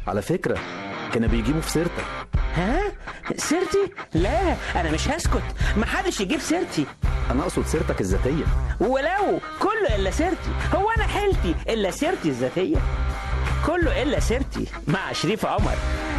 على فكرة كانوا بيجيبوا في سيرتك ها سيرتي لا انا مش هسكت محدش يجيب سيرتي أنا أقصد سيرتك الذاتية ولو كله الا سيرتي هو انا حيلتي الا سيرتي الذاتيه كله الا سيرتي مع شريف عمر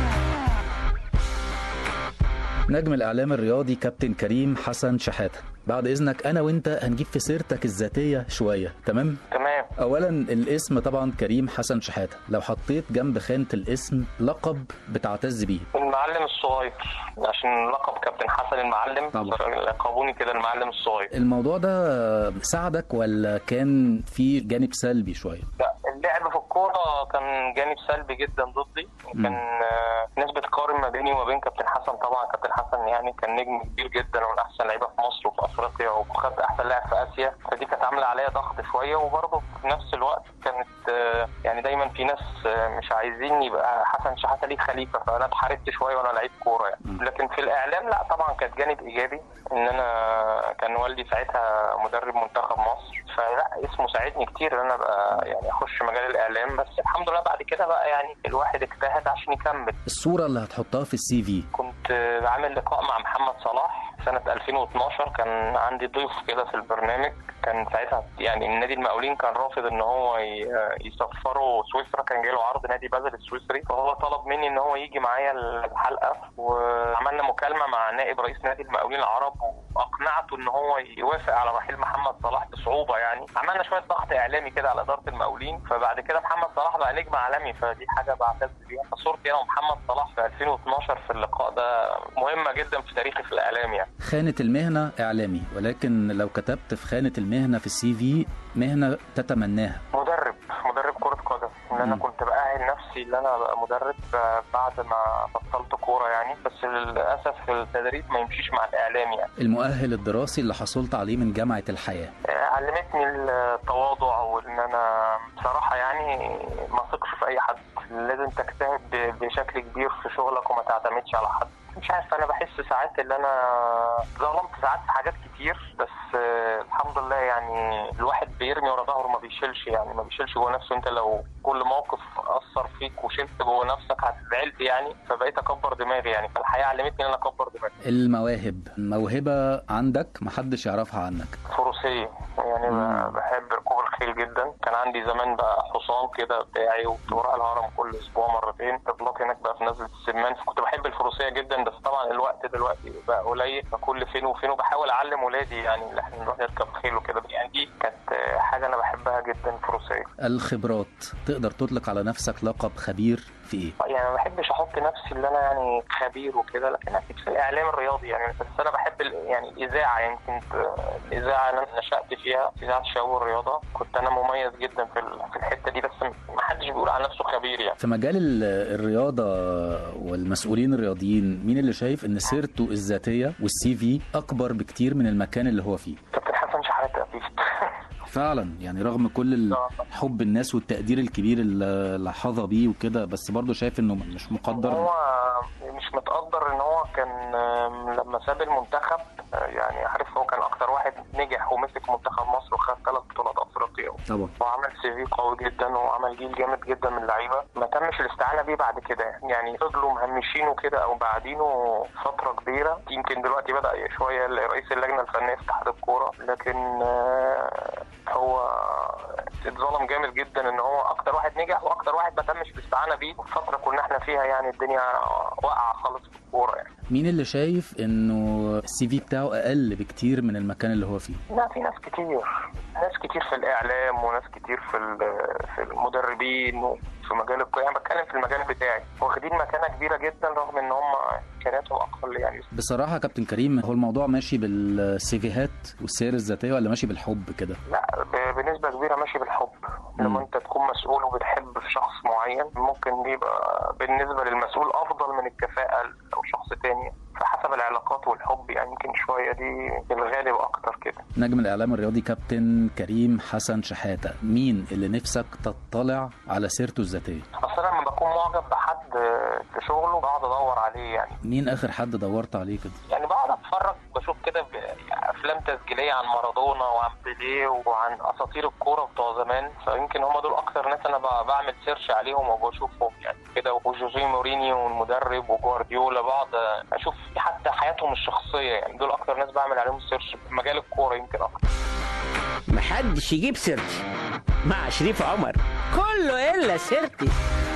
نجم الإعلام الرياضي كابتن كريم حسن شحاتة بعد إذنك أنا وأنت هنجيب في سيرتك الذاتية شوية تمام؟ تمام أولا الاسم طبعا كريم حسن شحاتة لو حطيت جنب خانة الاسم لقب بتعتز بيه المعلم الصغير عشان لقب كابتن حسن المعلم طبعا. لقبوني كده المعلم الصغير الموضوع ده ساعدك ولا كان في جانب سلبي شوية؟ لا اللعب في الكورة كان جانب سلبي جدا ضدي كان آه، ناس بتقارن ما بيني وما بين كابتن حسن طبعا كابتن حسن يعني كان نجم كبير جدا ومن احسن لعيبه في مصر وفي افريقيا وخد احسن لاعب في اسيا فدي كانت عامله عليا ضغط شويه وبرضه في نفس الوقت كانت آه، يعني دايما في ناس آه، مش عايزين يبقى حسن شحاته ليه خليفه فانا اتحاربت شويه وانا لعيب كوره يعني لكن في الاعلام لا طبعا كانت جانب ايجابي ان انا كان والدي ساعتها مدرب منتخب مصر فلا اسمه ساعدني كتير ان انا ابقى يعني اخش مجال الاعلام بس الحمد لله بعد كده بقى يعني الواحد اجتهد عشان يكمل الصورة اللي هتحطها في السي في كنت عامل لقاء مع محمد صلاح سنة 2012 كان عندي ضيف كده في البرنامج كان ساعتها يعني النادي المقاولين كان رافض ان هو ي- يسفره سويسرا كان جاله عرض نادي بازل السويسري فهو طلب مني ان هو يجي معايا الحلقة وعملنا مكالمة مع نائب رئيس نادي المقاولين العرب واقنعته ان هو يوافق على رحيل محمد صلاح بصعوبة يعني عملنا شوية ضغط اعلامي كده على ادارة المقاولين فبعد كده محمد صلاح بقى نجم عالمي فدي حاجة بعتز بيها فصورتي انا ومحمد صلاح في 2012 في اللقاء ده مهمة جدا في تاريخي في الاعلام يعني خانة المهنة إعلامي ولكن لو كتبت في خانة المهنة في السي في مهنة تتمناها مدرب مدرب كرة قدم ان انا مم. كنت بأهل نفسي ان انا ابقى مدرب آه، بعد ما بطلت كورة يعني بس للأسف التدريب ما يمشيش مع الإعلام يعني المؤهل الدراسي اللي حصلت عليه من جامعة الحياة آه، علمتني التواضع وان انا بصراحة يعني ما اثقش في اي حد لازم تجتهد ب- بشكل كبير في شغلك وما تعتمدش على حد مش عارف انا بحس ساعات ان انا ظلمت ساعات في حاجات كتير بس آه، الحمد لله يعني الواحد بيرمي ورا ظهره ما بيشيلش يعني ما بيشيلش جوه نفسه انت لو كل موقف اثر فيك وشلت جوه نفسك هتزعلت يعني فبقيت اكبر دماغي يعني فالحياه علمتني ان انا اكبر دماغي المواهب موهبة عندك محدش يعرفها عنك فروسية يعني مم. ب- بحب ركوب الخيل جدا كان عندي زمان بقى حصان كده بتاعي وكنت بروح الهرم كل اسبوع مرتين اطلاق هناك بقى في نزلة السمان فكنت بحب الفروسية جدا بس طبعا الوقت دلوقتي بقى قليل فكل فين وفين وبحاول اعلم ولادي يعني ان احنا نروح نركب خيل وكده يعني دي كانت آه، حاجة انا بحبها جدا الفروسية الخبرات تقدر تطلق على نفسك لقب خبير في ايه يعني ما بحبش احط نفسي اللي انا يعني خبير وكده لكن اكيد في الاعلام الرياضي يعني بس انا بحب ال- يعني الاذاعه يمكن ت- الاذاعه اللي انا نشات فيها اذاعه شو الرياضه كنت انا مميز جدا في ال- في الحته دي بس ما حدش بيقول على نفسه خبير يعني في مجال ال- الرياضة والمسؤولين الرياضيين مين اللي شايف ان سيرته الذاتية والسي في اكبر بكتير من المكان اللي هو فيه كابتن حسن شحاته اكيد فعلا يعني رغم كل ال- حب الناس والتقدير الكبير اللي اللي حظى بيه وكده بس برضه شايف انه مش مقدر هو مش متقدر ان هو كان آم، لما ساب المنتخب آه، يعني عارف هو كان اكتر واحد نجح ومسك منتخب مصر وخد ثلاث بطولات افريقيا طبعا وعمل سي في قوي جدا وعمل جيل جامد جدا من اللعيبه ما تمش الاستعانه بيه بعد كده يعني فضلوا مهمشينه كده او بعدينه فتره كبيره يمكن دلوقتي بدا شويه رئيس اللجنه الفنيه في اتحاد الكوره لكن آه، هو اتظلم جامد جدا ان هو اكتر واحد نجح واكتر واحد ما تمش الاستعانه بيه في فتره كنا احنا فيها يعني الدنيا واقعه خالص في الكوره يعني مين اللي شايف انه السي في بتاعه اقل بكتير من المكان اللي هو فيه لا في ناس كتير ناس كتير في الاعلام وناس كتير في ال- في المدربين وفي مجال الكوره يعني بتكلم في المجال بتاعي واخدين مكانه كبيره جدا رغم ان هم امكانياتهم اقل يعني بصراحة يا كابتن كريم هو الموضوع ماشي بالسيفيهات والسير الذاتية ولا ماشي بالحب كده لا ب- بنسبه كبيره ماشي بالحب مم. لما انت تكون مسؤول وبتحب في شخص معين ممكن يبقى بالنسبه للمسؤول افضل من الكفاءه لو شخص تاني فحسب العلاقات والحب يعني يمكن شويه دي الغالب اكتر كده نجم الاعلام الرياضي كابتن كريم حسن شحاتة مين اللي نفسك تطلع على سيرته الذاتية اصل انا لما بكون معجب بحد في شغله بقعد ادور عليه يعني مين اخر حد دورت عليه كده يعني بقعد اتفرج بشوف كده ب- افلام تسجيليه عن مارادونا وعن بيليه وعن اساطير الكوره بتوع زمان فيمكن هم دول اكتر ناس انا ب- بعمل سيرش عليهم وبشوفهم يعني كده وجوزيه مورينيو والمدرب وجوارديولا بقعد اشوف حتى حياتهم الشخصيه يعني دول اكتر ناس بعمل عليهم سيرش في مجال الكوره يمكن اكتر محدش يجيب سيرتي مع شريف عمر كله الا سيرتي